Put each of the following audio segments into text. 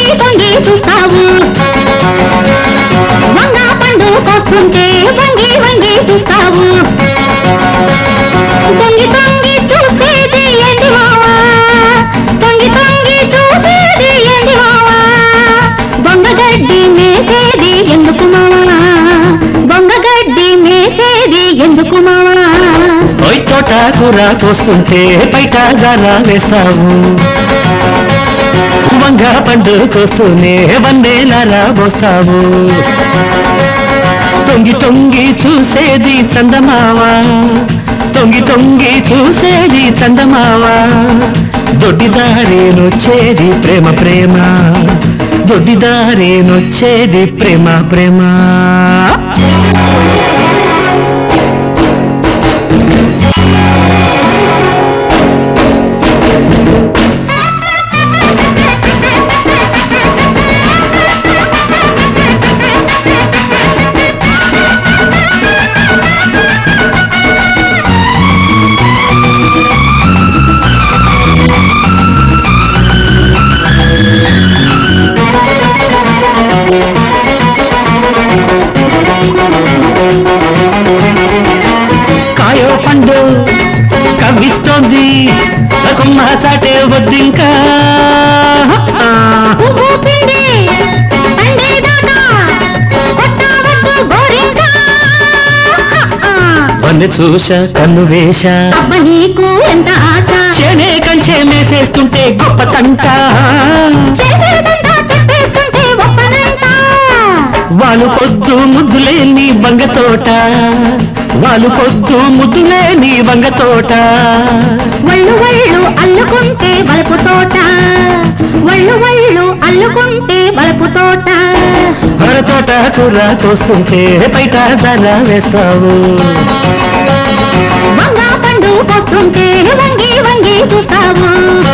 తొంగి చూస్తావు వంగ పండు కోస్తుంటే వంగి వంగి చూస్తావు తొంగి తొంగి చూసేది ఏంటి మావా తొంగి తొంగి చూసేది ఏంటి మావా బొంగగడ్డి మేసేది ఎందుకు మావా బొంగగడ్డి మేసేది ఎందుకు మావా ఓయ్ తోట కూర కోస్తుంటే బయట గారా వేస్తావు వంగ పండు కోస్తూనే వన్నేలారా పోస్తావు తొంగి తొంగి చూసేది చందమావా తొంగి తొంగి చూసేది చందమావా దొడ్డిదారేనొచ్చేది ప్రేమ ప్రేమ దొడ్డిదారేనొచ్చేది ప్రేమ ప్రేమ కాయో పండు కవ్విస్తోంది కొమ్మ చాటే వద్దింకా పువ్వు పిండి పండేదాకా కొట్టవద్దు గోరింక వన్నె చూస కన్ను వేష అబ్బ నీకు ఎంత ఆశ చేనే కంచే మేసేస్తుంటే గొప్ప తంట చేసేదంతా చెప్పేస్తుంటే ఒప్పనంట వాళ్ళు పొద్దు ముద్దులేని బంగ తోట వాళ్ళు పొద్దు ముద్దులేని బంగ తోట వళ్ళు వళ్ళు అల్లుకుంటే వలుపు తోట వళ్ళు వళ్ళు అల్లుకుంటే వలుపు తోట హర తోట కూర కోస్తుంటే బయట ధర వేస్తావు వంగ పండు పోస్తుంటే వంగి వంగి చూస్తావు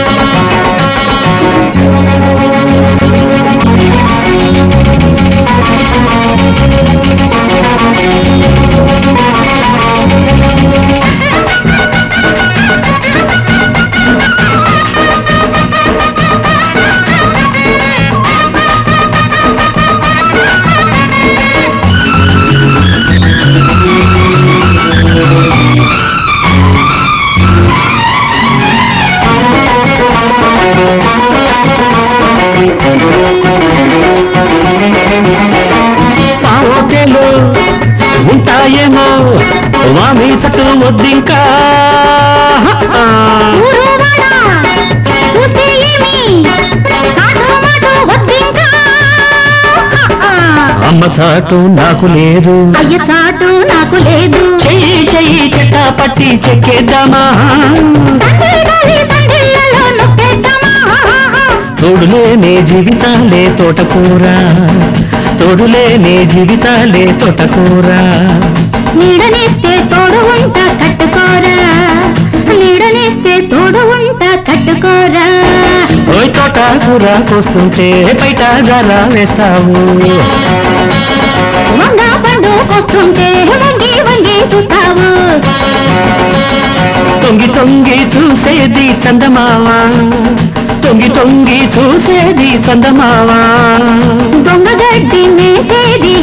పావుకేలు ఉంటాయేమో వామి చుట్టూ వద్దింకా ఊరు వాడ చూస్తే ఏమి చాటు మాటు వద్దింకా అమ్మ చాటు నాకు లేదు అయ్య చాటు నాకు లేదు చెయ్యి చెయ్యి చెట్ట పట్టి చెక్కేద్దామా సందేగాలి సందేలలో నొక్కేద్దామా తోడులేనే జీవితాలే తోటకూర తోడులేనే జీవితాలే తోటకూర నీడనేస్తే తోడు ఉంట కట్టుకోరా నీడనేస్తే తోడు ఉంట కట్టుకోరా ఓయ్ తోట కూర కోస్తుంటే బయట గర వేస్తావు వంగ పండు కోస్తుంటే వంగి వంగి చూస్తావు తొంగి తొంగి చూసేది చందమావా తొంగి తొంగి చూసేది చందమావా దొంగ గడ్డి మేసేది